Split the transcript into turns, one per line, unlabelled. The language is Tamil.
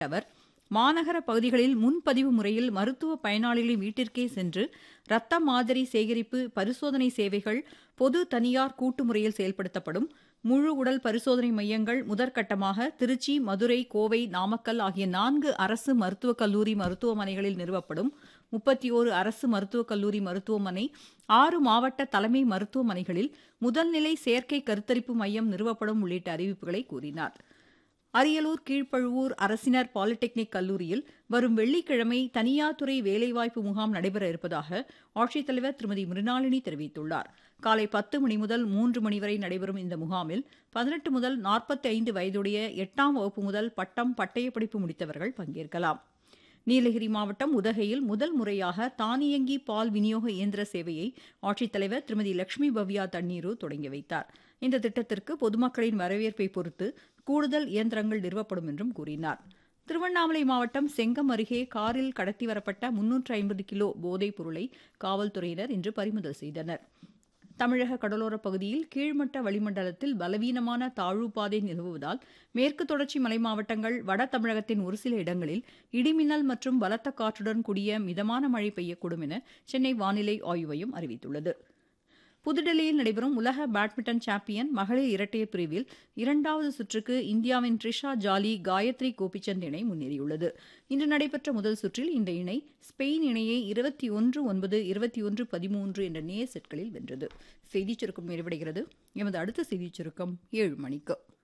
அவர் மாநகர பகுதிகளில் முன்பதிவு முறையில் மருத்துவ பயனாளிகளின் வீட்டிற்கே சென்று இரத்த மாதிரி சேகரிப்பு பரிசோதனை சேவைகள் பொது தனியார் கூட்டு முறையில் செயல்படுத்தப்படும் முழு உடல் பரிசோதனை மையங்கள் முதற்கட்டமாக திருச்சி மதுரை கோவை நாமக்கல் ஆகிய நான்கு அரசு மருத்துவக் கல்லூரி மருத்துவமனைகளில் நிறுவப்படும் முப்பத்தி ஓரு அரசு மருத்துவக் கல்லூரி மருத்துவமனை ஆறு மாவட்ட தலைமை மருத்துவமனைகளில் முதல்நிலை செயற்கை கருத்தரிப்பு மையம் நிறுவப்படும் உள்ளிட்ட அறிவிப்புகளை கூறினார் அரியலூர் கீழ்ப்பழுவூர் அரசினர் பாலிடெக்னிக் கல்லூரியில் வரும் வெள்ளிக்கிழமை தனியார் துறை வேலைவாய்ப்பு முகாம் நடைபெற இருப்பதாக ஆட்சித்தலைவர் திருமதி மிருணாளினி தெரிவித்துள்ளார் காலை பத்து மணி முதல் மூன்று மணி வரை நடைபெறும் இந்த முகாமில் பதினெட்டு முதல் நாற்பத்தி ஐந்து வயதுடைய எட்டாம் வகுப்பு முதல் பட்டம் பட்டயப்படிப்பு முடித்தவர்கள் பங்கேற்கலாம் நீலகிரி மாவட்டம் உதகையில் முதல் முறையாக தானியங்கி பால் விநியோக இயந்திர சேவையை ஆட்சித்தலைவர் திருமதி லட்சுமி பவ்யா தண்ணீரு தொடங்கி வைத்தார் இந்த திட்டத்திற்கு பொதுமக்களின் வரவேற்பை பொறுத்து கூடுதல் இயந்திரங்கள் நிறுவப்படும் என்றும் கூறினார் திருவண்ணாமலை மாவட்டம் செங்கம் அருகே காரில் கடத்தி வரப்பட்ட முன்னூற்று ஐம்பது கிலோ போதைப் பொருளை காவல்துறையினர் இன்று பறிமுதல் செய்தனர் தமிழக கடலோரப் பகுதியில் கீழ்மட்ட வளிமண்டலத்தில் பலவீனமான தாழ்வு பாதை நிலவுவதால் மேற்கு தொடர்ச்சி மலை மாவட்டங்கள் வட தமிழகத்தின் ஒரு சில இடங்களில் இடிமின்னல் மற்றும் பலத்த காற்றுடன் கூடிய மிதமான மழை பெய்யக்கூடும் என சென்னை வானிலை ஆய்வு மையம் அறிவித்துள்ளது புதுடெல்லியில் நடைபெறும் உலக பேட்மிண்டன் சாம்பியன் மகளிர் இரட்டையர் பிரிவில் இரண்டாவது சுற்றுக்கு இந்தியாவின் ட்ரிஷா ஜாலி காயத்ரி கோபிச்சந்த் இணை முன்னேறியுள்ளது இன்று நடைபெற்ற முதல் சுற்றில் இந்த இணை ஸ்பெயின் இணையை இருபத்தி ஒன்று ஒன்பது இருபத்தி ஒன்று பதிமூன்று என்ற நேர் செட்களில் வென்றது செய்திச் சுருக்கம் நிறைவடைகிறது எமது அடுத்த செய்திச் சுருக்கம் ஏழு மணிக்கு